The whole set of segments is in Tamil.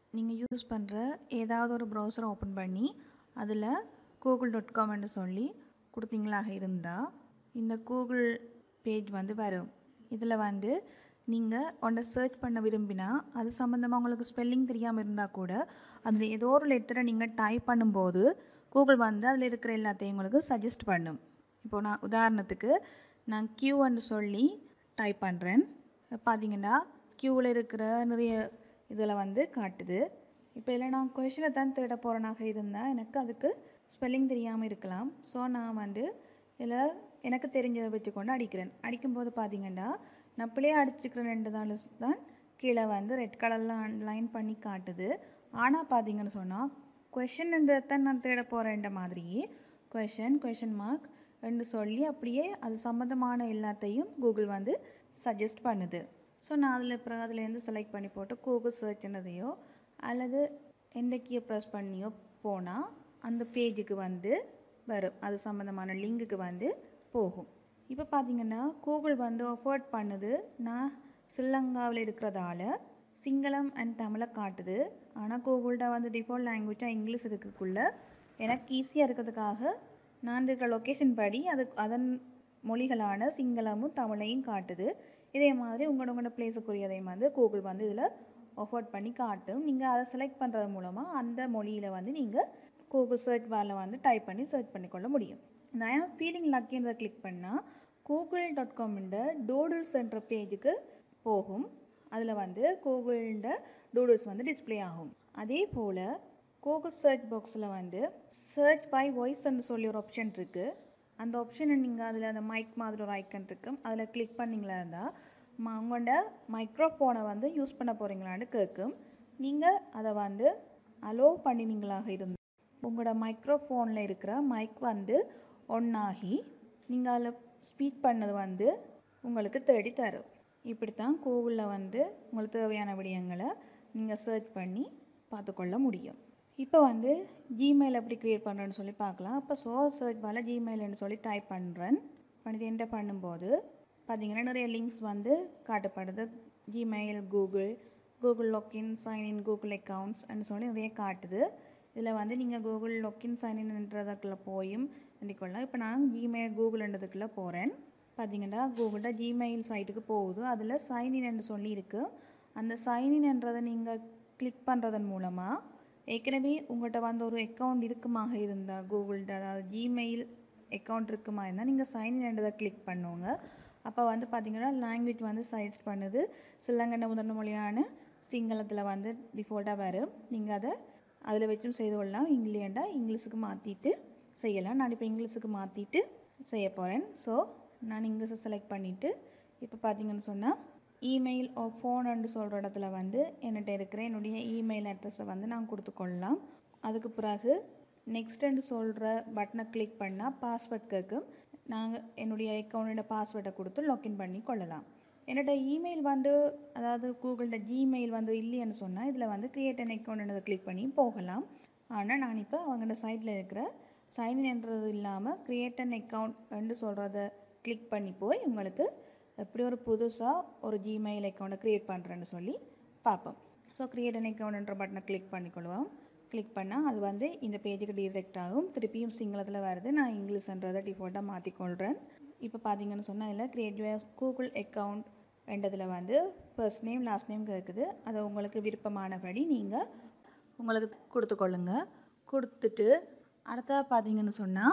நீங்கள் யூஸ் பண்ணுற ஏதாவது ஒரு ப்ரௌசரை ஓப்பன் பண்ணி அதில் கூகுள் டாட் காம்னு சொல்லி கொடுத்தீங்களாக இருந்தால் இந்த கூகுள் பேஜ் வந்து வரும் இதில் வந்து நீங்கள் ஒன்றை சர்ச் பண்ண விரும்பினா அது சம்மந்தமாக உங்களுக்கு ஸ்பெல்லிங் தெரியாமல் இருந்தால் கூட அந்த ஏதோ ஒரு லெட்டரை நீங்கள் டைப் பண்ணும்போது கூகுள் வந்து அதில் இருக்கிற எல்லாத்தையும் உங்களுக்கு சஜஸ்ட் பண்ணும் இப்போ நான் உதாரணத்துக்கு நான் கியூன்னு சொல்லி டைப் பண்ணுறேன் பார்த்தீங்கன்னா க்யூவில் இருக்கிற நிறைய இதில் வந்து காட்டுது இப்போ இதில் நான் கொஷனை தான் தேட போகிறனாக இருந்தால் எனக்கு அதுக்கு ஸ்பெல்லிங் தெரியாமல் இருக்கலாம் ஸோ நான் வந்து இதில் எனக்கு தெரிஞ்சதை வச்சுக்கொண்டு அடிக்கிறேன் அடிக்கும்போது பார்த்தீங்கன்னா நான் பிள்ளைய அடிச்சுக்கிறேன் தான் தான் கீழே வந்து ரெட் கலரில் லைன் பண்ணி காட்டுது ஆனால் பார்த்தீங்கன்னு சொன்னால் கொஷன்ன்றதான் நான் தேட போகிறேன்ற மாதிரியே கொஷன் கொஷன் மார்க் என்று சொல்லி அப்படியே அது சம்மந்தமான எல்லாத்தையும் கூகுள் வந்து சஜஸ்ட் பண்ணுது ஸோ நான் அதில் அப்புறம் அதுலேருந்து செலக்ட் பண்ணி போட்டு கூகுள் சர்ச்ன்றதையோ அல்லது எந்த கீயை ப்ரெஸ் பண்ணியோ போனால் அந்த பேஜுக்கு வந்து வரும் அது சம்மந்தமான லிங்குக்கு வந்து போகும் இப்போ பார்த்தீங்கன்னா கூகுள் வந்து அஃபோர்ட் பண்ணுது நான் ஸ்ரீலங்காவில் இருக்கிறதால சிங்களம் அண்ட் தமிழை காட்டுது ஆனால் கூகுள்கிட்ட வந்து டிஃபால்ட் லாங்குவேஜாக இங்கிலீஷ் இருக்கக்குள்ள எனக்கு ஈஸியாக இருக்கிறதுக்காக நான் இருக்கிற லொக்கேஷன் படி அது அதன் மொழிகளான சிங்களமும் தமிழையும் காட்டுது இதே மாதிரி உங்களோட உங்களோட பிளேஸுக்குரியதையும் வந்து கூகுள் வந்து இதில் அஃபோர்ட் பண்ணி காட்டும் நீங்கள் அதை செலக்ட் பண்ணுறது மூலமாக அந்த மொழியில் வந்து நீங்கள் கூகுள் சர்ச் பாரில் வந்து டைப் பண்ணி சர்ச் பண்ணிக்கொள்ள முடியும் நான் ஃபீலிங் லக்கின்றதை கிளிக் பண்ணால் கூகுள் டாட் காம்ன்ற டூடுல்ஸ் என்ற பேஜுக்கு போகும் அதில் வந்து கூகுள்ன்ற டூடுல்ஸ் வந்து டிஸ்பிளே ஆகும் அதே போல் கூகுள் சர்ச் பாக்ஸில் வந்து சர்ச் பை வாய்ஸ்ன்னு சொல்லி ஒரு ஆப்ஷன் இருக்குது அந்த ஆப்ஷனை நீங்கள் அதில் அந்த மைக் மாதிரி ஒரு ஐக்கன் இருக்கும் அதில் கிளிக் பண்ணிங்களா இருந்தால் ம உங்களோட மைக்ரோஃபோனை வந்து யூஸ் பண்ண போகிறீங்களான்னு கேட்கும் நீங்கள் அதை வந்து அலோவ் பண்ணினீங்களாக இருந்தால் உங்களோட மைக்ரோஃபோனில் இருக்கிற மைக் வந்து ஒன் ஆகி நீங்கள் அதில் ஸ்பீக் பண்ணது வந்து உங்களுக்கு தேடி தரும் இப்படி தான் கூகுளில் வந்து உங்களுக்கு தேவையான விடயங்களை நீங்கள் சர்ச் பண்ணி பார்த்துக்கொள்ள முடியும் இப்போ வந்து ஜிமெயில் எப்படி க்ரியேட் பண்ணுறேன்னு சொல்லி பார்க்கலாம் இப்போ ஸோ சர்ச் பால ஜிமெயில்னு சொல்லி டைப் பண்ணுறேன் பண்ணிட்டு என்டர் பண்ணும்போது பார்த்தீங்கன்னா நிறைய லிங்க்ஸ் வந்து காட்டப்படுது Gmail Google Google log in sign in Google accounts சொல்லி நிறைய காட்டுது இதில் வந்து நீங்கள் கூகுள் லாக்இன் சைன்இன்ன்றதுக்குள்ளே போயும் பண்ணிக்கொள்ளலாம் இப்போ நான் ஜிமெயில் கூகுள்ன்றதுக்குள்ளே போகிறேன் பார்த்தீங்கன்னா கூகுள்கிட்ட ஜிமெயில் சைட்டுக்கு போகுது அதில் சைன்இன்னு சொல்லி இருக்குது அந்த சைன்இன்ன்றதை நீங்கள் கிளிக் பண்ணுறதன் மூலமாக ஏற்கனவே உங்கள்கிட்ட வந்து ஒரு அக்கௌண்ட் இருக்குமாக இருந்தால் கூகுள்கிட்ட அதாவது ஜிமெயில் அக்கௌண்ட் இருக்குமா இருந்தால் நீங்கள் சைன்இன்றதை கிளிக் பண்ணுவோங்க அப்போ வந்து பார்த்திங்கன்னா லாங்குவேஜ் வந்து சஜஸ்ட் பண்ணுது சிலங்கண்ட முதன்மை மொழியான சிங்களத்தில் வந்து டிஃபால்ட்டாக வரும் நீங்கள் அதை அதில் வச்சும் செய்து கொள்ளலாம் இங்கிலியண்டா இங்கிலீஷுக்கு மாற்றிட்டு செய்யலாம் நான் இப்போ இங்கிலீஷுக்கு மாற்றிட்டு செய்ய போகிறேன் ஸோ நான் இங்கிலீஷை செலக்ட் பண்ணிவிட்டு இப்போ பார்த்தீங்கன்னு சொன்னால் இமெயில் ஓ ஃபோனுன்னு சொல்கிற இடத்துல வந்து என்கிட்ட இருக்கிற என்னுடைய இமெயில் அட்ரஸை வந்து நான் கொடுத்துக்கொள்ளலாம் அதுக்கு பிறகு நெக்ஸ்ட்டுன்னு சொல்கிற பட்டனை கிளிக் பண்ணால் பாஸ்வேர்ட் கேட்கும் நாங்கள் என்னுடைய அக்கௌண்ட்டோட பாஸ்வேர்டை கொடுத்து லாக்இன் பண்ணி கொள்ளலாம் என்னோட இமெயில் வந்து அதாவது கூகுள்ட ஜிமெயில் வந்து இல்லைன்னு சொன்னால் இதில் வந்து கிரியேட் அன் அக்கௌண்ட்ன்றதை கிளிக் பண்ணி போகலாம் ஆனால் நான் இப்போ அவங்களோட சைட்டில் இருக்கிற சைன்இன்ன்றது இல்லாமல் கிரியேட் அன் அக்கௌண்ட்னு சொல்கிறத கிளிக் பண்ணி போய் உங்களுக்கு எப்படி ஒரு புதுசாக ஒரு ஜிமெயில் அக்கௌண்ட்டை க்ரியேட் பண்ணுறேன்னு சொல்லி பார்ப்போம் ஸோ க்ரியேட் அன் அக்கௌண்ட்ன்ற பட்டனை கிளிக் பண்ணிக்கொள்வோம் கிளிக் பண்ணால் அது வந்து இந்த பேஜுக்கு டீரெக்ட் ஆகும் திருப்பியும் சிங்களத்தில் வருது நான் இங்கிலீஷ்ன்றதை டிஃபால்ட்டாக மாற்றிக்கொள்கிறேன் இப்போ பார்த்தீங்கன்னு சொன்னால் இதில் க்ரியேட் யூ கூகுள் அக்கௌண்ட் என்றதில் வந்து ஃபர்ஸ்ட் நேம் லாஸ்ட் நேம் கேட்குது அதை உங்களுக்கு விருப்பமானபடி நீங்கள் உங்களுக்கு கொடுத்துக்கொள்ளுங்க கொடுத்துட்டு அடுத்ததாக பார்த்தீங்கன்னு சொன்னால்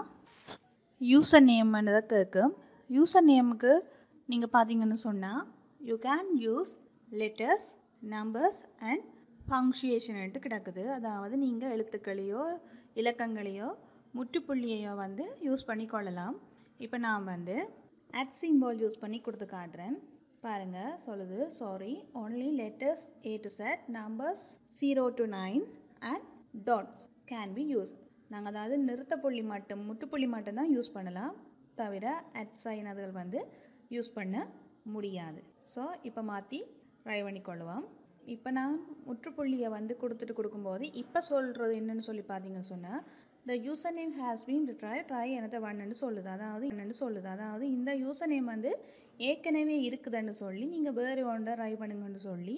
யூசர் நேம்ன்றதை கேட்கும் யூசர் நேமுக்கு நீங்கள் பார்த்தீங்கன்னு சொன்னால் you can use letters numbers and பங்க்சுவேஷன்ட்டு கிடக்குது அதாவது நீங்கள் எழுத்துக்களையோ இலக்கங்களையோ முற்றுப்புள்ளியையோ வந்து யூஸ் பண்ணி கொள்ளலாம் இப்போ நான் வந்து அட் சிம்போல் யூஸ் பண்ணி கொடுத்து காட்டுறேன் பாருங்கள் சொல்லுது sorry only letters A to Z numbers zero to nine and dots can be use நாங்கள் அதாவது நிறுத்த புள்ளி மட்டும் முற்றுப்புள்ளி மட்டும்தான் யூஸ் பண்ணலாம் தவிர அட் சைன் அதுகள் வந்து யூஸ் பண்ண முடியாது ஸோ இப்போ மாற்றி ட்ரை பண்ணிக்கொள்ளுவோம் இப்போ நான் முற்றுப்புள்ளியை வந்து கொடுத்துட்டு கொடுக்கும்போது இப்போ சொல்கிறது என்னன்னு சொல்லி பார்த்தீங்கன்னு சொன்னால் the user name has been try try எனத்தை ஒன்னு சொல்லுது அதாவது என்னென்னு சொல்லுது அதாவது இந்த யூசர் நேம் வந்து ஏற்கனவே இருக்குதுன்னு சொல்லி நீங்கள் வேறு ஒன்றை ட்ரை பண்ணுங்கன்னு சொல்லி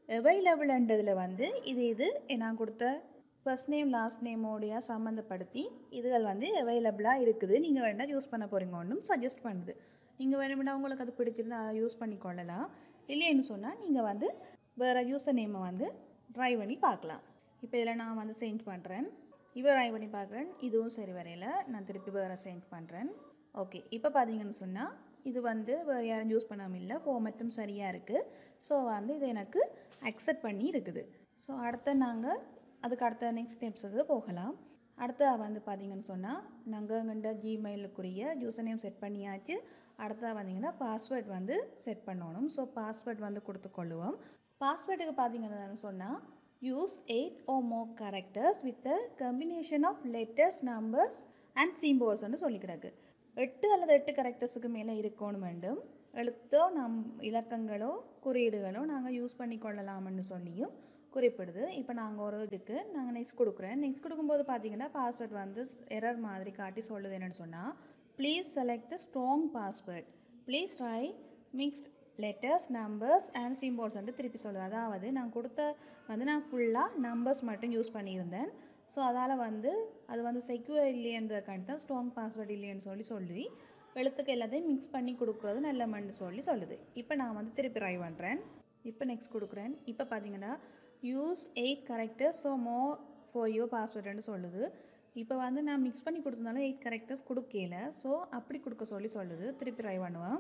அவைலபிள்ன்றதில் வந்து இது இது நான் கொடுத்த ஃபர்ஸ்ட் நேம் லாஸ்ட் நேமோடைய சம்மந்தப்படுத்தி இதுகள் வந்து அவைலபிளாக இருக்குது நீங்கள் வேண்டாம் யூஸ் பண்ண போகிறீங்க ஒன்றும் சஜஸ்ட் பண்ணுது நீங்கள் வேணும்னா உங்களுக்கு அது பிடிச்சிருந்தா அதை யூஸ் பண்ணி கொள்ளலாம் இல்லைன்னு சொன்னால் நீங்கள் வந்து வேறு யூசர் நேமை வந்து ட்ரை பண்ணி பார்க்கலாம் இப்போ இதில் நான் வந்து சேஞ்ச் பண்ணுறேன் இப்போ ட்ரை பண்ணி பார்க்குறேன் இதுவும் சரி வரையில் நான் திருப்பி வேறு சேஞ்ச் பண்ணுறேன் ஓகே இப்போ பார்த்தீங்கன்னு சொன்னால் இது வந்து வேறு யாரும் யூஸ் பண்ணாமல் இல்லை ஃபார்மட்டும் சரியாக இருக்குது ஸோ வந்து இது எனக்கு அக்செப்ட் பண்ணி இருக்குது ஸோ அடுத்த நாங்கள் அதுக்கு அடுத்த நெக்ஸ்ட் ஸ்டெப்ஸுக்கு போகலாம் அடுத்து வந்து பார்த்தீங்கன்னு சொன்னால் நாங்கள் எங்கள்கிட்ட ஜிமெயிலுக்குரிய யூசர் நேம் செட் பண்ணியாச்சு அடுத்ததாக வந்தீங்கன்னா பாஸ்வேர்ட் வந்து செட் பண்ணணும் ஸோ பாஸ்வேர்ட் வந்து கொடுத்துக்கொள்ளுவோம் பாஸ்வேர்டுக்கு பார்த்தீங்கன்னு சொன்னால் use eight or more characters with a combination of letters numbers and சிம்போல்ஸ்னு சொல்லி கிடக்கு எட்டு அல்லது எட்டு கேரக்டர்ஸுக்கு மேலே இருக்கணும் வேண்டும் எழுத்தோ நம் இலக்கங்களோ குறியீடுகளோ நாங்கள் யூஸ் பண்ணி கொள்ளலாம்னு சொல்லியும் குறிப்பிடுது இப்போ நாங்கள் ஒரு இதுக்கு நாங்கள் நெக்ஸ்ட் கொடுக்குறேன் நெக்ஸ்ட் கொடுக்கும்போது பார்த்தீங்கன்னா பாஸ்வேர்ட் வந்து எரர் மாதிரி காட்டி சொல்லுது என்னென்னு சொன்னால் please select strong password please try mixed letters numbers and symbols வந்து திருப்பி சொல்லுது அதாவது நான் கொடுத்த வந்து நான் ஃபுல்லாக நம்பர்ஸ் மட்டும் யூஸ் பண்ணியிருந்தேன் ஸோ அதால் வந்து அது வந்து செக்யூர் இல்லைன்றதுக்காண்டி தான் ஸ்ட்ராங் பாஸ்வேர்ட் இல்லைன்னு சொல்லி சொல்லி எழுத்துக்கு எல்லாத்தையும் மிக்ஸ் பண்ணி கொடுக்குறது நல்லமன்னு சொல்லி சொல்லுது இப்போ நான் வந்து திருப்பி ட்ரை பண்ணுறேன் இப்போ நெக்ஸ்ட் கொடுக்குறேன் இப்போ பார்த்தீங்கன்னா use eight characters so more for you பாஸ்வேர்டுன்னு சொல்லுது இப்போ வந்து நான் மிக்ஸ் பண்ணி கொடுத்ததுனால எயிட் கரெக்டர்ஸ் கொடுக்கல ஸோ அப்படி கொடுக்க சொல்லி சொல்லுது திருப்பி ட்ரை பண்ணுவேன்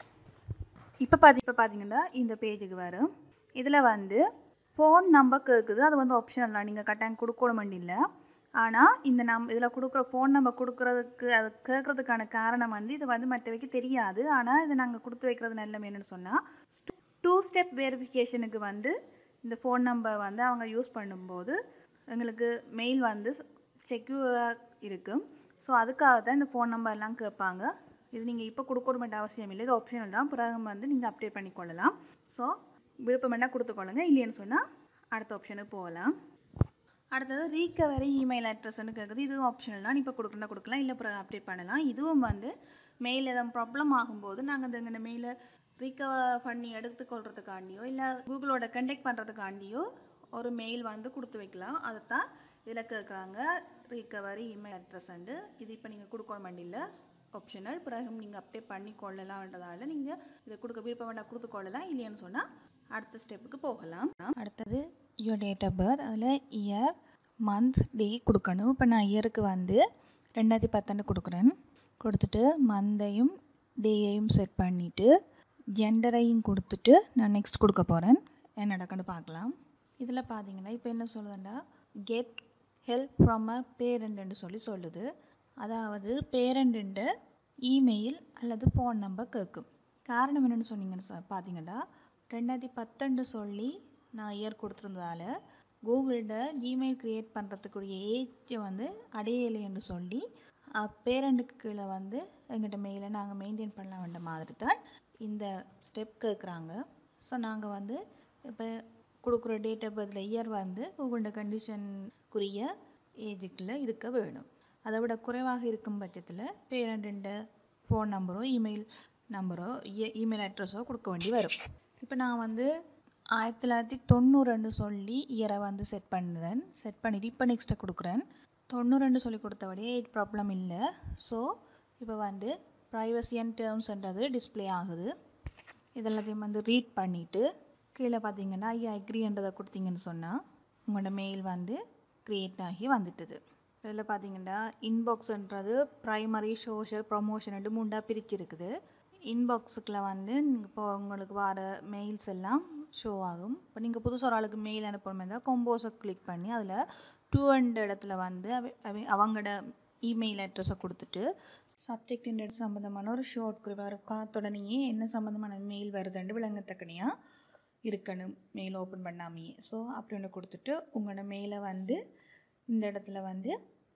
இப்போ பார்த்தி இப்போ பார்த்தீங்கன்னா இந்த பேஜுக்கு வரும் இதில் வந்து ஃபோன் நம்பர் கேட்குது அது வந்து ஆப்ஷனல் தான் நீங்கள் கட்டாயம் கொடுக்கணும் இல்லை ஆனால் இந்த நம் இதில் கொடுக்குற ஃபோன் நம்பர் கொடுக்குறதுக்கு அது கேட்குறதுக்கான காரணம் வந்து இது வந்து மற்றவைக்கு தெரியாது ஆனால் இது நாங்கள் கொடுத்து வைக்கிறது நல்ல என்னன்னு சொன்னால் டூ ஸ்டெப் வெரிஃபிகேஷனுக்கு வந்து இந்த ஃபோன் நம்பர் வந்து அவங்க யூஸ் பண்ணும்போது எங்களுக்கு மெயில் வந்து செக்யூராக இருக்கும் ஸோ அதுக்காக தான் இந்த ஃபோன் நம்பர் எல்லாம் கேட்பாங்க இது நீங்கள் இப்போ கொடுக்கணும் வேண்டிய அவசியம் இல்லை இது ஆப்ஷனல் தான் பிறகு வந்து நீங்கள் அப்டேட் பண்ணிக்கொள்ளலாம் ஸோ விருப்பம் என்ன கொடுத்துக்கொள்ளுங்க இல்லைன்னு சொன்னால் அடுத்த ஆப்ஷனுக்கு போகலாம் அடுத்தது ரீகவரி இமெயில் அட்ரஸ்ன்னு கேட்குது இதுவும் ஆப்ஷனல் தான் இப்போ கொடுக்கணும் கொடுக்கலாம் இல்லை பிறகு அப்டேட் பண்ணலாம் இதுவும் வந்து மெயில் எதுவும் ப்ராப்ளம் ஆகும்போது நாங்கள் இந்த எங்கள் மெயிலை ரீகவர் பண்ணி எடுத்துக்கொள்கிறதுக்காண்டியோ இல்லை கூகுளோட கண்டெக்ட் பண்ணுறதுக்காண்டியோ ஒரு மெயில் வந்து கொடுத்து வைக்கலாம் அதை தான் இதில் கேட்குறாங்க ரீகவரி இமெயில் அட்ரஸ் வந்து இது இப்போ நீங்கள் கொடுக்க வேண்டியில்லை ஆப்ஷனல் பிறகு நீங்கள் அப்டேட் பண்ணி கொள்ளலாம்ன்றதால நீங்கள் இதை கொடுக்க விருப்பம் வேண்டாம் கொடுத்து கொள்ளலாம் இல்லைன்னு சொன்னால் அடுத்த ஸ்டெப்புக்கு போகலாம் அடுத்தது யுவர் டேட் ஆஃப் பர்த் அதில் இயர் மந்த் டே கொடுக்கணும் இப்போ நான் இயருக்கு வந்து ரெண்டாயிரத்தி பத்தொன்று கொடுக்குறேன் கொடுத்துட்டு மந்தையும் டேயையும் செட் பண்ணிவிட்டு ஜெண்டரையும் கொடுத்துட்டு நான் நெக்ஸ்ட் கொடுக்க போகிறேன் என்ன நடக்குன்னு பார்க்கலாம் இதில் பார்த்தீங்கன்னா இப்போ என்ன சொல்லுதுன்னா கெட் ஹெல்ப் ஃப்ரம் அ பேரண்ட்னு சொல்லி சொல்லுது அதாவது பேரண்ட்டு இமெயில் அல்லது ஃபோன் நம்பர் கேட்கும் காரணம் என்னென்னு சொன்னீங்கன்னு சொ பார்த்தீங்கன்னா ரெண்டாயிரத்தி பத்தொண்டு சொல்லி நான் இயர் கொடுத்துருந்ததால கூகுள்கிட்ட ஜிமெயில் க்ரியேட் பண்ணுறதுக்குரிய ஏஜை வந்து அடையலைன்னு சொல்லி பேரண்ட்டுக்கு கீழே வந்து எங்கிட்ட மெயிலை நாங்கள் மெயின்டைன் பண்ண வேண்டிய மாதிரி தான் இந்த ஸ்டெப் கேட்குறாங்க ஸோ நாங்கள் வந்து இப்போ கொடுக்குற டேட் ஆஃப் பர்த்தில் இயர் வந்து கூகுள்ட கண்டிஷனுக்குரிய ஏஜுக்குள்ளே இருக்க வேணும் அதை விட குறைவாக இருக்கும் பட்சத்தில் பேரண்ட ஃபோன் நம்பரோ இமெயில் நம்பரோ இமெயில் அட்ரஸோ கொடுக்க வேண்டி வரும் இப்போ நான் வந்து ஆயிரத்தி தொள்ளாயிரத்தி தொண்ணூறுன்னு சொல்லி இயரை வந்து செட் பண்ணுறேன் செட் பண்ணிவிட்டு இப்போ நெக்ஸ்ட்டை கொடுக்குறேன் தொண்ணூறுன்னு சொல்லி கொடுத்தபடியே எயிட் ப்ராப்ளம் இல்லை ஸோ இப்போ வந்து ப்ரைவசி அண்ட் டேர்ம்ஸ்ன்றது டிஸ்பிளே ஆகுது இதெல்லாத்தையும் வந்து ரீட் பண்ணிவிட்டு கீழே பார்த்தீங்கன்னா ஐயா அக்ரின்றதை கொடுத்தீங்கன்னு சொன்னால் உங்களோட மெயில் வந்து க்ரியேட் ஆகி வந்துட்டுது இதில் பார்த்தீங்கன்னா இன்பாக்ஸுன்றது ப்ரைமரி சோஷியல் ப்ரொமோஷன் மூண்டாக பிரிச்சிருக்குது இன்பாக்ஸுக்குள்ள வந்து இப்போ உங்களுக்கு வர மெயில்ஸ் எல்லாம் ஷோ ஆகும் இப்போ நீங்கள் புதுசாக ஒரு ஆளுக்கு மெயில் அனுப்பணும் இருந்தால் கொம்போஸை கிளிக் பண்ணி அதில் டூ ஹண்ட்ரட் இடத்துல வந்து அவங்களோட இமெயில் அட்ரஸை கொடுத்துட்டு சப்ஜெக்ட் இண்டட் சம்மந்தமான ஒரு ஷார்ட் குறிப்பாக பார்த்த உடனேயே என்ன சம்மந்தமான மெயில் வருதுன்னு விளங்கத்தக்கனையாக இருக்கணும் மெயில் ஓப்பன் பண்ணாமையே ஸோ அப்படி ஒன்று கொடுத்துட்டு உங்களோட மெயிலை வந்து இந்த இடத்துல வந்து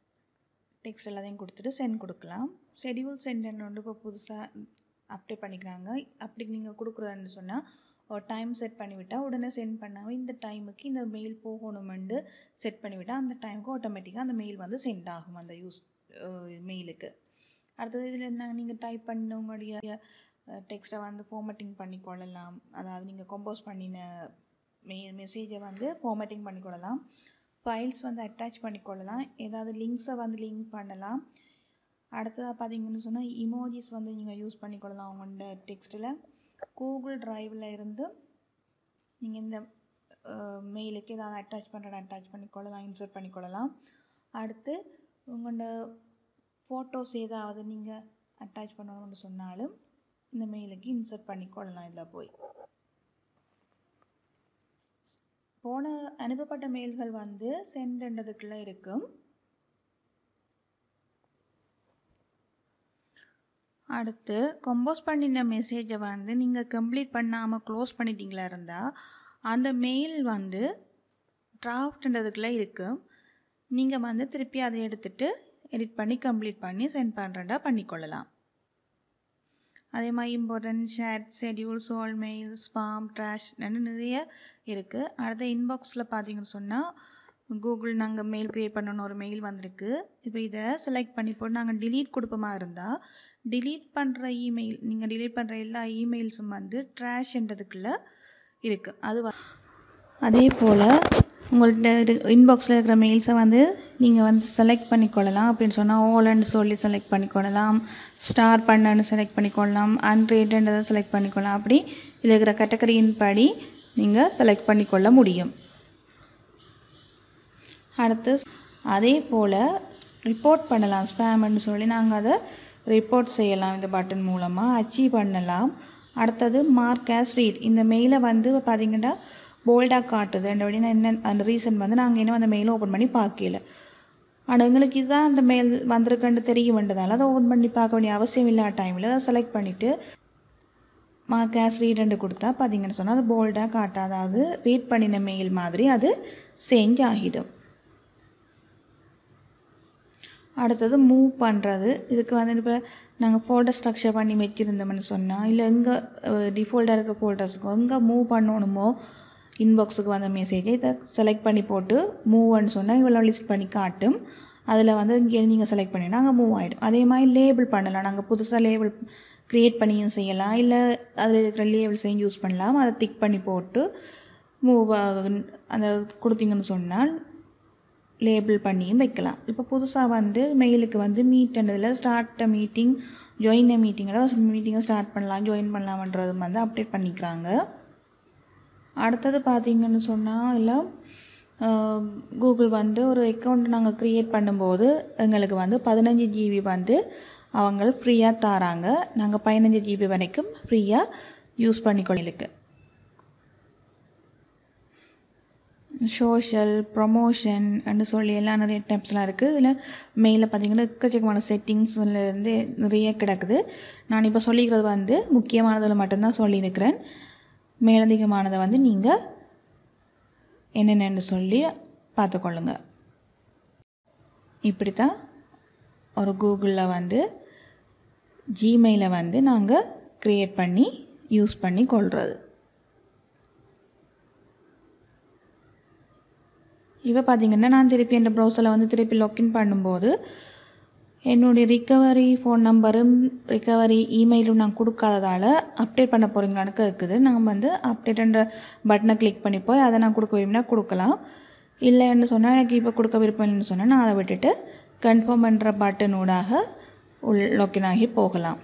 டெக்ஸ்ட் எல்லாத்தையும் கொடுத்துட்டு சென்ட் கொடுக்கலாம் ஷெடியூல் சென்ட் ஒன்று இப்போ புதுசாக அப்டேட் பண்ணிக்கிறாங்க அப்படி நீங்கள் கொடுக்குறதுன்னு சொன்னால் ஒரு டைம் செட் பண்ணிவிட்டால் உடனே சென்ட் பண்ணாமல் இந்த டைமுக்கு இந்த மெயில் போகணுமெண்டு செட் பண்ணிவிட்டால் அந்த டைமுக்கு ஆட்டோமேட்டிக்காக அந்த மெயில் வந்து சென்ட் ஆகும் அந்த யூஸ் மெயிலுக்கு அடுத்தது இதில் என்ன நீங்கள் டைப் பண்ண உங்களுடைய டெக்ஸ்ட்டை வந்து ஃபார்மட்டிங் பண்ணி கொள்ளலாம் அதாவது நீங்கள் கம்போஸ் பண்ணின மெ மெசேஜை வந்து ஃபார்மேட்டிங் பண்ணிக்கொள்ளலாம் ஃபைல்ஸ் வந்து அட்டாச் பண்ணிக்கொள்ளலாம் ஏதாவது லிங்க்ஸை வந்து லிங்க் பண்ணலாம் அடுத்ததாக பார்த்தீங்கன்னு சொன்னால் இமோஜிஸ் வந்து நீங்கள் யூஸ் பண்ணிக்கொள்ளலாம் உங்களோட டெக்ஸ்ட்டில் கூகுள் ட்ரைவில் இருந்து நீங்கள் இந்த மெயிலுக்கு ஏதாவது அட்டாச் பண்ணுறத அட்டாச் பண்ணிக்கொள்ளலாம் இன்சர்ட் பண்ணிக்கொள்ளலாம் அடுத்து உங்களோட ஃபோட்டோஸ் ஏதாவது நீங்கள் அட்டாச் பண்ணணும்னு சொன்னாலும் இந்த மெயிலுக்கு இன்சர்ட் பண்ணிக்கொள்ளலாம் இதில் போய் போன அனுப்பப்பட்ட மெயில்கள் வந்து சென்ட்ன்றதுக்குள்ளே இருக்கும் அடுத்து கம்போஸ் பண்ணின மெசேஜை வந்து நீங்கள் கம்ப்ளீட் பண்ணாமல் க்ளோஸ் பண்ணிட்டீங்களா இருந்தால் அந்த மெயில் வந்து டிராஃப்ட்ன்றதுக்குள்ளே இருக்கும் நீங்கள் வந்து திருப்பி அதை எடுத்துகிட்டு எடிட் பண்ணி கம்ப்ளீட் பண்ணி சென்ட் பண்ணுறதா பண்ணிக்கொள்ளலாம் அதே மாதிரி இம்பார்ட்டன்ட் ஷேட் ஷெடியூல் சோல் மெயில் ஸ்பாம் ட்ராஷ் நிறைய இருக்குது அடுத்த இன்பாக்ஸில் பார்த்தீங்கன்னு சொன்னால் கூகுள் நாங்கள் மெயில் க்ரியேட் பண்ணணும் ஒரு மெயில் வந்திருக்கு இப்போ இதை செலக்ட் பண்ணி போட்டு நாங்கள் டிலீட் கொடுப்போமா இருந்தால் டிலீட் பண்ணுற இமெயில் நீங்கள் டிலீட் பண்ணுற எல்லா இமெயில்ஸும் வந்து ட்ராஷ்ன்றதுக்குள்ளே இருக்குது அது அதே போல் உங்கள்கிட்ட இன்பாக்ஸில் இருக்கிற மெயில்ஸை வந்து நீங்கள் வந்து செலக்ட் பண்ணிக்கொள்ளலாம் அப்படின்னு சொன்னால் ஓலன்னு சொல்லி செலக்ட் பண்ணிக்கொள்ளலாம் ஸ்டார் பண்ணன்னு செலக்ட் பண்ணிக்கொள்ளலாம் அன்ரேட்டன்றதை செலக்ட் பண்ணிக்கொள்ளலாம் அப்படி இதில் இருக்கிற கேட்டகரியின் படி நீங்கள் செலக்ட் பண்ணிக்கொள்ள முடியும் அடுத்து அதே போல் ரிப்போர்ட் பண்ணலாம் ஸ்பேம்னு சொல்லி நாங்கள் அதை ரிப்போர்ட் செய்யலாம் இந்த பட்டன் மூலமாக அச்சீவ் பண்ணலாம் அடுத்தது மார்க் ஆஸ் ரீட் இந்த மெயிலை வந்து பார்த்திங்கன்னா போல்டாக காட்டுது அந்த அப்படின்னா என்ன அந்த ரீசன் வந்து நாங்கள் இன்னும் அந்த மெயிலை ஓப்பன் பண்ணி பார்க்கல ஆனால் எங்களுக்கு இதுதான் அந்த மெயில் வந்திருக்குன்னு தெரிய வேண்டதால் அதை ஓப்பன் பண்ணி பார்க்க வேண்டிய அவசியம் இல்லாத டைமில் அதை செலக்ட் பண்ணிவிட்டு மார்க் ஆஸ் ரீட் கொடுத்தா பார்த்தீங்கன்னு சொன்னால் அது போல்டாக காட்டாது அதாவது ரீட் பண்ணின மெயில் மாதிரி அது சேஞ்ச் ஆகிடும் அடுத்தது மூவ் பண்ணுறது இதுக்கு வந்து இப்போ நாங்கள் ஃபோல்டர் ஸ்ட்ரக்சர் பண்ணி வச்சுருந்தோம்னு சொன்னால் இல்லை எங்கே டிஃபால்ட்டாக இருக்கிற ஃபோல்டர்ஸுக்கும் எங்கே மூவ் பண்ணணுமோ இன்பாக்ஸுக்கு வந்த மெசேஜை இதை செலக்ட் பண்ணி போட்டு மூவ்னு சொன்னால் இவ்வளோ லிஸ்ட் பண்ணி காட்டும் அதில் வந்து இங்கே நீங்கள் செலக்ட் பண்ணினா அங்கே மூவ் ஆகிடும் அதே மாதிரி லேபிள் பண்ணலாம் நாங்கள் புதுசாக லேபிள் க்ரியேட் பண்ணியும் செய்யலாம் இல்லை அதில் இருக்கிற லேபிள்ஸையும் யூஸ் பண்ணலாம் அதை திக் பண்ணி போட்டு மூவ் அந்த கொடுத்தீங்கன்னு சொன்னால் லேபிள் பண்ணியும் வைக்கலாம் இப்போ புதுசாக வந்து மெயிலுக்கு வந்து மீட்ன்றதில் start a meeting join a மீட்டிங்கோட மீட்டிங்கை ஸ்டார்ட் பண்ணலாம் ஜாயின் பண்ணலாம்ன்றது வந்து அப்டேட் பண்ணிக்கிறாங்க அடுத்தது பார்த்திங்கன்னு சொன்னால் இல்லை கூகுள் வந்து ஒரு அக்கௌண்ட் நாங்கள் க்ரியேட் பண்ணும்போது எங்களுக்கு வந்து பதினஞ்சு ஜிபி வந்து அவங்க ஃப்ரீயாக தராங்க நாங்கள் பதினஞ்சு ஜிபி வரைக்கும் ஃப்ரீயாக யூஸ் பண்ணிக்கொள்ளுக்கு சோஷியல் ப்ரொமோஷன் சொல்லி எல்லாம் நிறைய டெப்ஸ்லாம் இருக்குது இதில் மெயிலில் பார்த்தீங்கன்னா எக்கச்சக்கமான செட்டிங்ஸ்லேருந்து நிறைய கிடக்குது நான் இப்போ சொல்லிக்கிறது வந்து முக்கியமானதில் மட்டும்தான் சொல்லியிருக்கிறேன் மேலதிகமானதை வந்து நீங்கள் என்னென்னு சொல்லி பார்த்துக்கொள்ளுங்க இப்படி தான் ஒரு கூகுளில் வந்து ஜிமெயிலை வந்து நாங்கள் க்ரியேட் பண்ணி யூஸ் பண்ணி கொள்வது இப்போ பார்த்தீங்கன்னா நான் திருப்பி என் ப்ரௌசரில் வந்து திருப்பி லாக்இன் பண்ணும்போது என்னுடைய ரிக்கவரி ஃபோன் நம்பரும் ரிக்கவரி இமெயிலும் நான் கொடுக்காததால் அப்டேட் பண்ண போகிறீங்களான்னு இருக்குது நாங்கள் வந்து அப்டேட்ன்ற பட்டனை கிளிக் பண்ணி போய் அதை நான் கொடுக்க விரும்பினா கொடுக்கலாம் இல்லைன்னு சொன்னால் எனக்கு இப்போ கொடுக்க விருப்பம் இல்லைன்னு சொன்னால் நான் அதை விட்டுட்டு கன்ஃபார்ம் பண்ணுற பட்டனூடாக உள் லாக்இன் ஆகி போகலாம்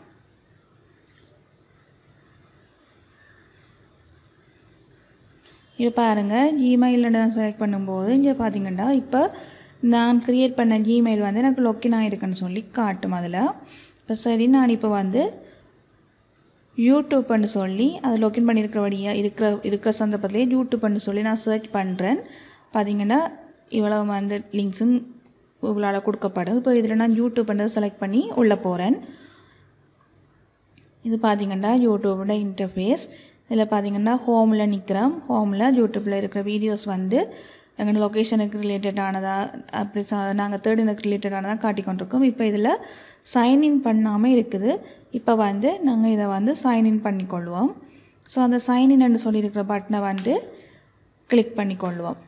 இப்போ பாருங்கள் ஜிமெயிலில் நான் செலக்ட் பண்ணும்போது இங்கே பார்த்தீங்கன்னா இப்போ நான் க்ரியேட் பண்ண ஜிமெயில் வந்து எனக்கு லொக்கின் ஆகிருக்குன்னு சொல்லி காட்டும் அதில் இப்போ சரி நான் இப்போ வந்து யூடியூப்னு சொல்லி அது லொக்கின் பண்ணியிருக்கிறபடியாக இருக்கிற இருக்கிற சந்தர்ப்பத்திலே யூடியூப்னு சொல்லி நான் சர்ச் பண்ணுறேன் பார்த்தீங்கன்னா இவ்வளோ வந்து லிங்க்ஸும் உங்களால் கொடுக்கப்படும் இப்போ இதில் நான் யூடியூப்ன்றதை செலக்ட் பண்ணி உள்ளே போகிறேன் இது பார்த்தீங்கன்னா யூடியூபோட இன்டர்ஃபேஸ் இதில் பார்த்தீங்கன்னா ஹோமில் நிற்கிறோம் ஹோமில் யூடியூப்பில் இருக்கிற வீடியோஸ் வந்து எங்களோட லொக்கேஷனுக்கு ரிலேட்டடானதா அப்படி நாங்கள் தேர்டினுக்கு ரிலேட்டடானதாக காட்டிக்கொண்டிருக்கோம் இப்போ இதில் சைன்இன் பண்ணாமல் இருக்குது இப்போ வந்து நாங்கள் இதை வந்து சைன்இன் பண்ணிக்கொள்வோம் ஸோ அந்த சைன்இன்னு சொல்லியிருக்கிற பட்டனை வந்து கிளிக் பண்ணிக்கொள்வோம்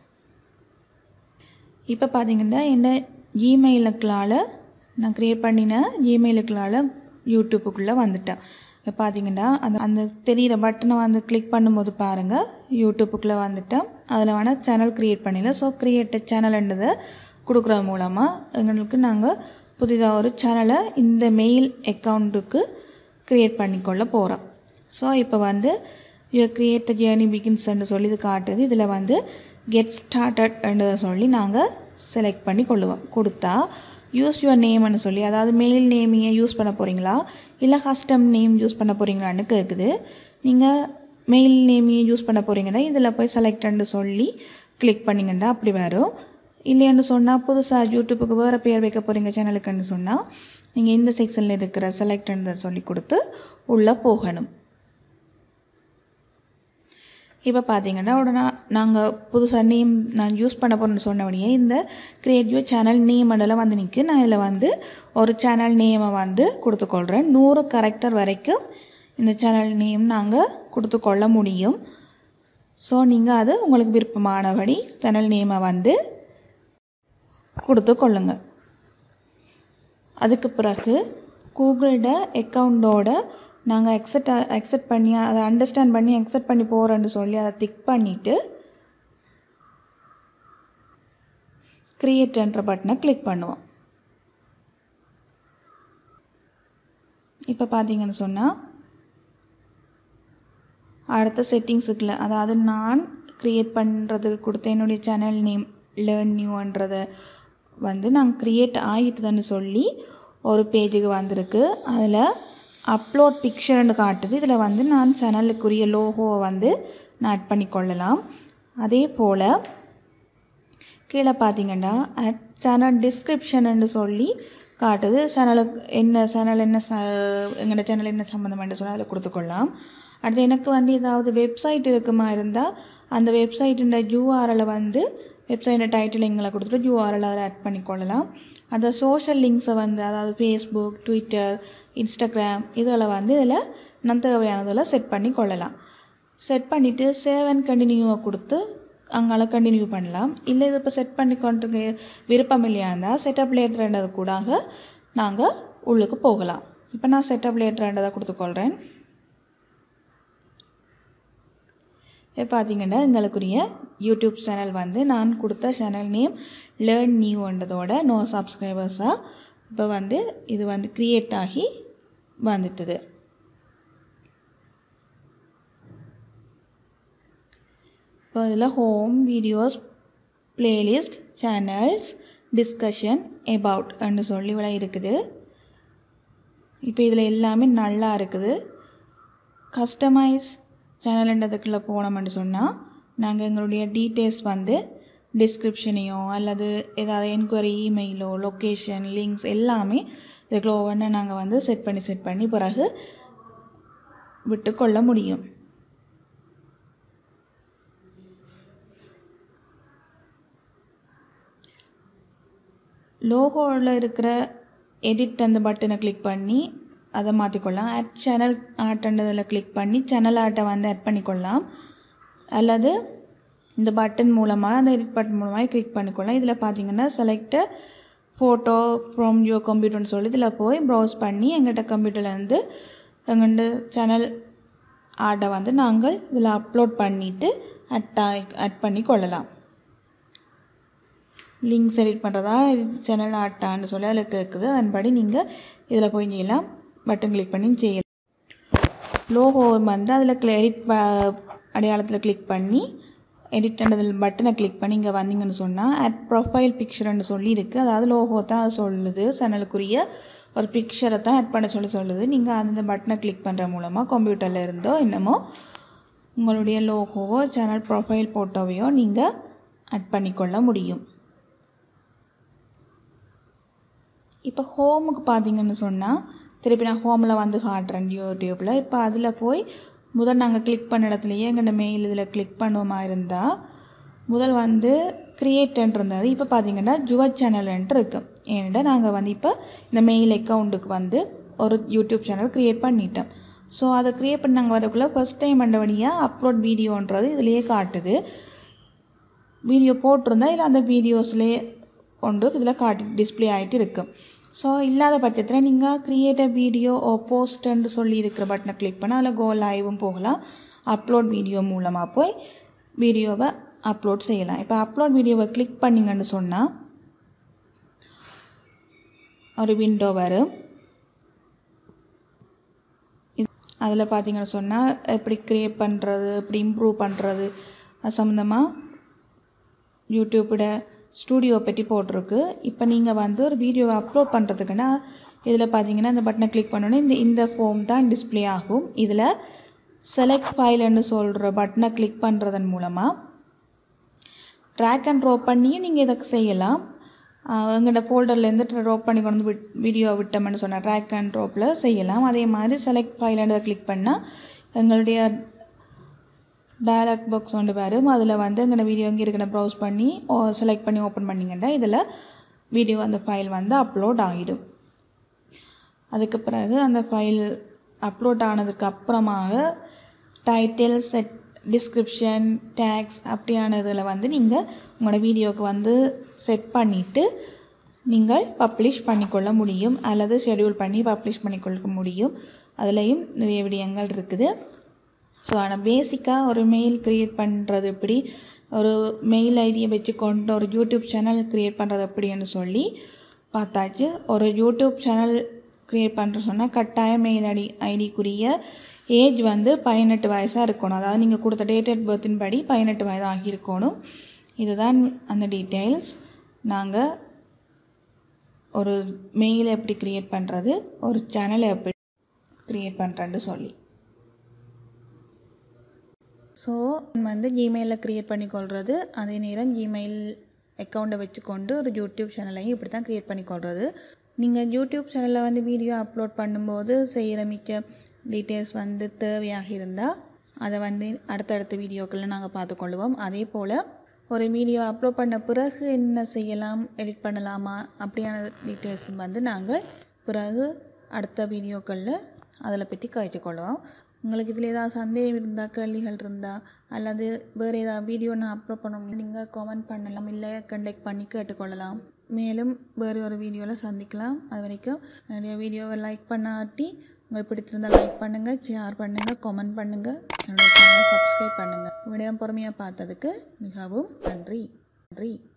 இப்போ பார்த்தீங்கன்னா என்ன ஜிமெயிலுக்களால் நான் க்ரியேட் பண்ணின ஜிமெயிலுக்களால் யூடியூப்புக்குள்ளே வந்துட்டேன் இப்போ பார்த்தீங்கன்னா அந்த அந்த தெரிகிற பட்டனை வந்து கிளிக் பண்ணும்போது பாருங்கள் யூடியூப்புக்குள்ளே வந்துட்டோம் அதில் வேணால் சேனல் க்ரியேட் பண்ணிடலாம் ஸோ க்ரியேட்டட் சேனல்ன்றதை கொடுக்குறது மூலமாக எங்களுக்கு நாங்கள் புதிதாக ஒரு சேனலை இந்த மெயில் அக்கௌண்ட்டுக்கு க்ரியேட் பண்ணிக்கொள்ள போகிறோம் ஸோ இப்போ வந்து யுவர் கிரியேட் ஜேர்னி பிகின்ஸ்ன்னு சொல்லி இது காட்டுது இதில் வந்து கெட் ஸ்டார்டட்ன்றதை சொல்லி நாங்கள் செலக்ட் பண்ணி கொள்ளுவோம் கொடுத்தா யூஸ் யுவர் நேம்னு சொல்லி அதாவது மெயில் நேமையை யூஸ் பண்ண போகிறீங்களா இல்லை கஸ்டம் நேம் யூஸ் பண்ண போகிறீங்களான்னு கேட்குது நீங்கள் மெயில் நேமையை யூஸ் பண்ண போகிறீங்கன்னா இதில் போய் செலக்டன்னு சொல்லி கிளிக் பண்ணிங்கன்னா அப்படி வரும் இல்லைன்னு சொன்னால் புதுசாக யூடியூப்புக்கு வேறு பேர் வைக்க போகிறீங்க சேனலுக்குன்னு சொன்னால் நீங்கள் இந்த செக்ஷனில் இருக்கிற செலக்டன்றதை சொல்லி கொடுத்து உள்ளே போகணும் இப்போ பார்த்தீங்கன்னா உடனே நாங்கள் புதுசாக நேம் நான் யூஸ் பண்ண போகிறேன்னு சொன்ன உடனே இந்த கிரியேட்டிவ் சேனல் நேம் மண்டலம் வந்து நிற்கு நான் இதில் வந்து ஒரு சேனல் நேமை வந்து கொடுத்துக்கொள்கிறேன் நூறு கரெக்டர் வரைக்கும் இந்த சேனல் நேம் நாங்கள் கொடுத்துக்கொள்ள முடியும் ஸோ நீங்கள் அது உங்களுக்கு விருப்பமானபடி சேனல் நேமை வந்து கொடுத்து கொள்ளுங்க அதுக்கு பிறகு கூகுளோட அக்கௌண்டோட நாங்கள் அக்செப்ட் அக்செப்ட் பண்ணி அதை அண்டர்ஸ்டாண்ட் பண்ணி அக்செப்ட் பண்ணி போகிறேன்னு சொல்லி அதை திக் பண்ணிவிட்டு க்ரியேட்ன்ற பட்டனை கிளிக் பண்ணுவோம் இப்போ பார்த்தீங்கன்னு சொன்னால் அடுத்த செட்டிங்ஸுக்குள்ள அதாவது நான் க்ரியேட் பண்ணுறதுக்கு கொடுத்த என்னுடைய சேனல் நேம் லேர்ன் நியூன்றதை வந்து நான் க்ரியேட் ஆகிட்டுதுன்னு சொல்லி ஒரு பேஜுக்கு வந்திருக்கு அதில் அப்லோட் பிக்சர்னு காட்டுது இதில் வந்து நான் சேனலுக்குரிய லோகோவை வந்து நான் ஆட் பண்ணி கொள்ளலாம் அதே போல் கீழே பார்த்தீங்கன்னா அட் சேனல் டிஸ்கிரிப்ஷன்னு சொல்லி காட்டுது சேனலுக்கு என்ன சேனல் என்ன ச எங்களோட சேனல் என்ன சம்மந்தம்னு சொல்லி அதில் கொடுத்துக்கொள்ளலாம் அடுத்து எனக்கு வந்து ஏதாவது வெப்சைட் இருக்குமா இருந்தால் அந்த வெப்சைட்டுன்ற யூஆர்எலை வந்து வெப்சைட்டோட டைட்டில் எங்களை கொடுத்துட்டு யூஆர்எல் அதில் ஆட் பண்ணிக்கொள்ளலாம் அந்த சோஷியல் லிங்க்ஸை வந்து அதாவது ஃபேஸ்புக் ட்விட்டர் இன்ஸ்டாகிராம் இதில் வந்து இதில் நான் தேவையானதில் செட் பண்ணி கொள்ளலாம் செட் பண்ணிவிட்டு சேவ் அண்ட் கண்டினியூவை கொடுத்து அங்கால கண்டினியூ பண்ணலாம் இல்லை இது இப்போ செட் பண்ணி கொண்டு விருப்பம் இல்லையா இருந்தால் செட்டப் லேட்டர்ன்றது கூடாக நாங்கள் உள்ளுக்கு போகலாம் இப்போ நான் செட்டப் லேட்டர்ன்றதை கொடுத்துக்கொள்கிறேன் இப்போ பார்த்தீங்கன்னா எங்களுக்குரிய யூடியூப் சேனல் வந்து நான் கொடுத்த சேனல் நேம் லேர்ன் நியூன்றதோட நோ சப்ஸ்கிரைபர்ஸாக இப்போ வந்து இது வந்து க்ரியேட் ஆகி வந்துட்டுது இப்போ இதில் home videos playlist channels discussion about அப்படின்னு சொல்லி இவ்வளோ இருக்குது இப்போ இதில் எல்லாமே நல்லா இருக்குது கஸ்டமைஸ் சேனல்ன்றதுக்குள்ளே போனோம்னு சொன்னால் நாங்கள் எங்களுடைய டீட்டெயில்ஸ் வந்து டிஸ்கிரிப்ஷனையோ அல்லது ஏதாவது என்கொயரி இமெயிலோ லொக்கேஷன் லிங்க்ஸ் எல்லாமே இதுக்குள்ள ஒவ்வொன்றா நாங்கள் வந்து செட் பண்ணி செட் பண்ணி பிறகு விட்டு கொள்ள முடியும் லோகோவில் இருக்கிற எடிட் அந்த பட்டனை கிளிக் பண்ணி அதை மாற்றிக்கொள்ளலாம் ஆட் சேனல் ஆர்ட்ன்றதில் கிளிக் பண்ணி சேனல் ஆர்ட்டை வந்து ஆட் பண்ணிக்கொள்ளலாம் அல்லது இந்த பட்டன் மூலமாக அந்த எடிட் பட்டன் மூலமாக கிளிக் பண்ணிக்கொள்ளலாம் இதில் பார்த்தீங்கன்னா செலக்ட் ஃபோட்டோ ஃப்ரம் யுவர் கம்ப்யூட்டர்னு சொல்லி இதில் போய் ப்ரௌஸ் பண்ணி எங்கிட்ட கம்ப்யூட்டர்லேருந்து எங்கள்கிட்ட சேனல் ஆர்ட்டை வந்து நாங்கள் இதில் அப்லோட் பண்ணிவிட்டு அட் ஆட் பண்ணி கொள்ளலாம் லிங்க்ஸ் எடிட் பண்ணுறதா சேனல் ஆட்டான்னு சொல்லி அதில் கேட்குது அதன்படி நீங்கள் இதில் போய் செய்யலாம் பட்டன் கிளிக் பண்ணி செய்யலாம் லோகோ வந்து அதில் எடிட் அடையாளத்தில் கிளிக் பண்ணி எடிட்ன்றதில் பட்டனை கிளிக் பண்ணி இங்கே வந்தீங்கன்னு சொன்னால் அட் ப்ரொஃபைல் பிக்சர்னு சொல்லி இருக்குது அதாவது லோகோ தான் அது சொல்லுது சேனலுக்குரிய ஒரு பிக்சரை தான் ஆட் பண்ண சொல்லி சொல்லுது நீங்கள் அந்த பட்டனை கிளிக் பண்ணுற மூலமாக கம்ப்யூட்டரில் இருந்தோ என்னமோ உங்களுடைய லோகோவோ சேனல் ப்ரொஃபைல் ஃபோட்டோவையோ நீங்கள் ஆட் பண்ணிக்கொள்ள முடியும் இப்போ ஹோமுக்கு பார்த்தீங்கன்னு சொன்னால் திருப்பி நான் ஹோமில் வந்து காட்டுறேன் யூடியூப்பில் இப்போ அதில் போய் முதல் நாங்கள் கிளிக் பண்ண இடத்துலையே எங்கள்ட மெயில் இதில் கிளிக் பண்ணுவோமா இருந்தால் முதல் வந்து க்ரியேட்ன்ட்டு இருந்தது இப்போ பார்த்தீங்கன்னா ஜுவ சேனல்ன்ட்டு இருக்குது ஏன்டா நாங்கள் வந்து இப்போ இந்த மெயில் அக்கௌண்ட்டுக்கு வந்து ஒரு யூடியூப் சேனல் க்ரியேட் பண்ணிட்டோம் ஸோ அதை க்ரியேட் பண்ணி நாங்கள் வரக்குள்ளே ஃபஸ்ட் டைம் பண்ணபடியாக அப்லோட் வீடியோன்றது இதுலேயே காட்டுது வீடியோ போட்டிருந்தா இல்லை அந்த வீடியோஸ்லேயே கொண்டு இதில் காட்டி டிஸ்பிளே ஆகிட்டு இருக்குது ஸோ இல்லாத பட்சத்தில் நீங்கள் கிரியேட் வீடியோ ஓ போஸ்ட்ன்னு சொல்லி இருக்கிற பட்டனை கிளிக் பண்ணால் அதில் கோ லைவும் போகலாம் அப்லோட் வீடியோ மூலமாக போய் வீடியோவை அப்லோட் செய்யலாம் இப்போ அப்லோட் வீடியோவை கிளிக் பண்ணிங்கன்னு சொன்னால் ஒரு விண்டோ வரும் அதில் பார்த்தீங்கன்னு சொன்னால் எப்படி க்ரியேட் பண்ணுறது எப்படி இம்ப்ரூவ் பண்ணுறது அது சம்மந்தமாக யூடியூப்போட ஸ்டூடியோ பற்றி போட்டிருக்கு இப்போ நீங்கள் வந்து ஒரு வீடியோவை அப்லோட் பண்ணுறதுக்குன்னா இதில் பார்த்தீங்கன்னா இந்த பட்டனை கிளிக் பண்ணோன்னே இந்த இந்த ஃபார்ம் தான் டிஸ்ப்ளே ஆகும் இதில் செலக்ட் ஃபைல்னு சொல்கிற பட்டனை கிளிக் பண்ணுறதன் மூலமாக ட்ராக் அண்ட் ட்ராப் பண்ணியும் நீங்கள் இதை செய்யலாம் எங்களோட ஃபோல்டர்லேருந்து ட்ராப் பண்ணி கொண்டு வந்து விட் வீடியோ விட்டோம்னு சொன்னால் ட்ராக் அண்ட் ட்ராப்பில் செய்யலாம் அதே மாதிரி செலக்ட் ஃபைல்ன்றதை கிளிக் பண்ணால் எங்களுடைய டயலாக் பாக்ஸ் ஒன்று வரும் அதில் வந்து எங்களோட வீடியோ இங்கே இருக்கிற ப்ரௌஸ் பண்ணி செலக்ட் பண்ணி ஓப்பன் பண்ணிங்கன்னா இதில் வீடியோ அந்த ஃபைல் வந்து அப்லோட் ஆகிடும் அதுக்கு பிறகு அந்த ஃபைல் அப்லோட் ஆனதுக்கு அப்புறமாக டைட்டில் செட் டிஸ்கிரிப்ஷன் டேக்ஸ் அப்படியானதில் வந்து நீங்கள் உங்களோட வீடியோவுக்கு வந்து செட் பண்ணிவிட்டு நீங்கள் பப்ளிஷ் பண்ணிக்கொள்ள முடியும் அல்லது ஷெடியூல் பண்ணி பப்ளிஷ் பண்ணிக்கொள்ள முடியும் அதுலேயும் நிறைய விடயங்கள் இருக்குது ஸோ ஆனால் பேசிக்காக ஒரு மெயில் க்ரியேட் பண்ணுறது எப்படி ஒரு மெயில் ஐடியை வச்சு கொண்டு ஒரு யூடியூப் சேனல் க்ரியேட் பண்ணுறது எப்படின்னு சொல்லி பார்த்தாச்சு ஒரு யூடியூப் சேனல் க்ரியேட் பண்ணுற சொன்னால் கட்டாய மெயில் ஐடி ஐடிக்குரிய ஏஜ் வந்து பதினெட்டு வயசாக இருக்கணும் அதாவது நீங்கள் கொடுத்த டேட் அட் பர்த்தின் படி பதினெட்டு வயது ஆகியிருக்கணும் இதுதான் அந்த டீட்டெயில்ஸ் நாங்கள் ஒரு மெயில் எப்படி க்ரியேட் பண்ணுறது ஒரு சேனலை எப்படி க்ரியேட் பண்ணுறேன்னு சொல்லி ஸோ வந்து ஜிமெயிலில் க்ரியேட் பண்ணிக்கொள்கிறது அதே நேரம் ஜிமெயில் அக்கௌண்ட்டை வச்சுக்கொண்டு ஒரு யூடியூப் சேனலையும் இப்படி தான் க்ரியேட் பண்ணிக்கொள்கிறது நீங்கள் யூடியூப் சேனலில் வந்து வீடியோ அப்லோட் பண்ணும்போது செய்கிற மிக்க டீட்டெயில்ஸ் வந்து தேவையாக இருந்தால் அதை வந்து அடுத்தடுத்த வீடியோக்களில் நாங்கள் பார்த்துக்கொள்வோம் அதே போல் ஒரு வீடியோ அப்லோட் பண்ண பிறகு என்ன செய்யலாம் எடிட் பண்ணலாமா அப்படியான டீட்டெயில்ஸ் வந்து நாங்கள் பிறகு அடுத்த வீடியோக்களில் அதில் பற்றி கழிச்சுக்கொள்வோம் உங்களுக்கு இதில் ஏதாவது சந்தேகம் இருந்தால் கேள்விகள் இருந்தால் அல்லது வேறு ஏதாவது வீடியோ நான் அப்லோட் பண்ண நீங்கள் கமெண்ட் பண்ணலாம் இல்லை கண்டெக்ட் பண்ணி கேட்டுக்கொள்ளலாம் மேலும் வேறு ஒரு வீடியோவில் சந்திக்கலாம் அது வரைக்கும் என்னுடைய வீடியோவை லைக் பண்ணாட்டி உங்களுக்கு பிடித்திருந்தால் லைக் பண்ணுங்கள் ஷேர் பண்ணுங்கள் கமெண்ட் பண்ணுங்கள் என்னுடைய சேனலை சப்ஸ்கிரைப் பண்ணுங்கள் விடயம் பொறுமையாக பார்த்ததுக்கு மிகவும் நன்றி நன்றி